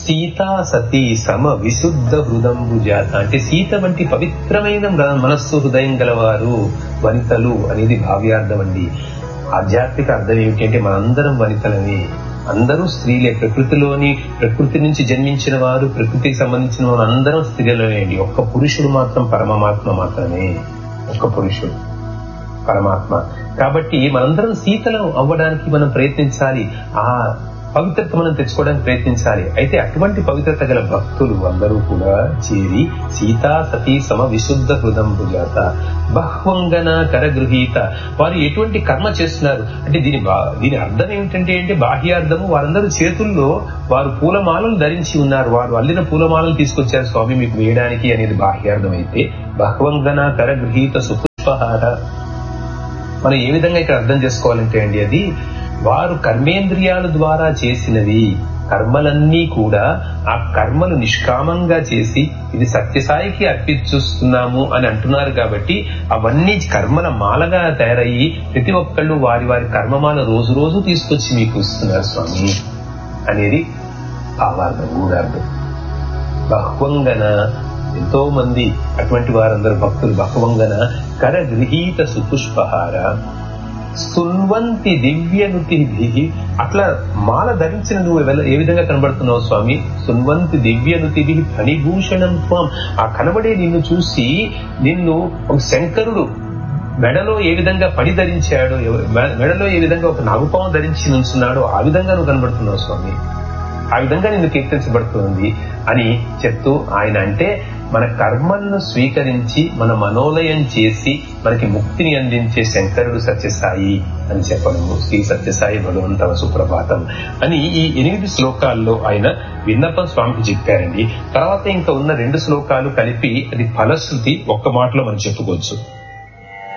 సీతా సతీ సమ విశుద్ధ హృదంబు జాత అంటే సీత వంటి పవిత్రమైన మ- మనస్సు హృదయం గలవారు వనితలు అనేది భావ్యార్థం అండి ఆధ్యాత్మిక అర్థం ఏమిటి అంటే మనందరం వనితలమే అందరూ స్త్రీలే ప్రకృతిలోని ప్రకృతి నుంచి జన్మించిన వారు ప్రకృతికి సంబంధించిన వారు అందరం స్త్రీలనే అండి ఒక్క పురుషుడు మాత్రం పరమమాత్మ మాత్రమే ఒక్క పురుషుడు పరమాత్మ కాబట్టి మనందరం సీతలం అవ్వడానికి మనం ప్రయత్నించాలి ఆ పవిత్రత మనం తెచ్చుకోవడానికి ప్రయత్నించాలి అయితే అటువంటి పవిత్రత గల భక్తులు అందరూ కూడా చేరి సీతా సతీ సమ విశుద్ధ హృదం భుజాత బహ్వంగన కరగృహీత వారు ఎటువంటి కర్మ చేస్తున్నారు అంటే దీని బా- దీని అర్థం ఏమిటంటే అంటే బాహ్యార్థము వారందరూ చేతుల్లో వారు పూలమాలలు ధరించి ఉన్నారు వారు అల్లిన పూలమాలలు తీసుకొచ్చారు స్వామి మీకు వేయడానికి అనేది బాహ్యార్థం అయితే బహ్వంగన కరగృహీత సుపుష్పహార మనం ఏ విధంగా ఇక్కడ అర్థం చేసుకోవాలంటే అండి అది వారు కర్మేంద్రియాల ద్వారా చేసినవి కర్మలన్నీ కూడా ఆ కర్మలు నిష్కామంగా చేసి ఇది సత్యసాయికి అర్పించుస్తున్నాము అని అంటున్నారు కాబట్టి అవన్నీ కర్మల మాలగా తయారయ్యి ప్రతి ఒక్కళ్ళు వారి వారి కర్మమాల రోజు రోజు తీసుకొచ్చి మీకు ఇస్తున్నారు స్వామి అనేది భావార్థం గూఢార్థం బహ్వంగన ఎంతో మంది అటువంటి వారందరూ భక్తులు బహ్వంగన కర గృహీత సుపుష్పహార సున్వంతి దివ్యనుతి అట్లా మాల ధరించిన నువ్వు ఎవల- ఏ విధంగా కనబడుతున్నావు స్వామి సున్వంతి దివ్యనుతి ఫణిభూషణం త్వం ఆ కనబడే నిన్ను చూసి నిన్ను ఒక శంకరుడు మెడలో ఏ విధంగా పని ధరించాడో ఎవ- మె- మెడలో ఏ విధంగా ఒక నాగుపాము ధరించి నుంచున్నాడో ఆ విధంగా నువ్వు కనబడుతున్నావు స్వామి ఆ విధంగా నిన్ను కీర్తించబడుతుంది అని చెప్తూ ఆయన అంటే మన కర్మలను స్వీకరించి మన మనోలయం చేసి మనకి ముక్తిని అందించే శంకరుడు సత్యసాయి అని చెప్పడము శ్రీ సత్యసాయి భగవంతవ సుప్రభాతం అని ఈ ఎనిమిది శ్లోకాల్లో ఆయన విన్నపం స్వామికి చెప్పారండి తర్వాత ఇంకా ఉన్న రెండు శ్లోకాలు కలిపి అది ఫలశ్రుతి ఒక్క మాటలో మనం చెప్పుకోవచ్చు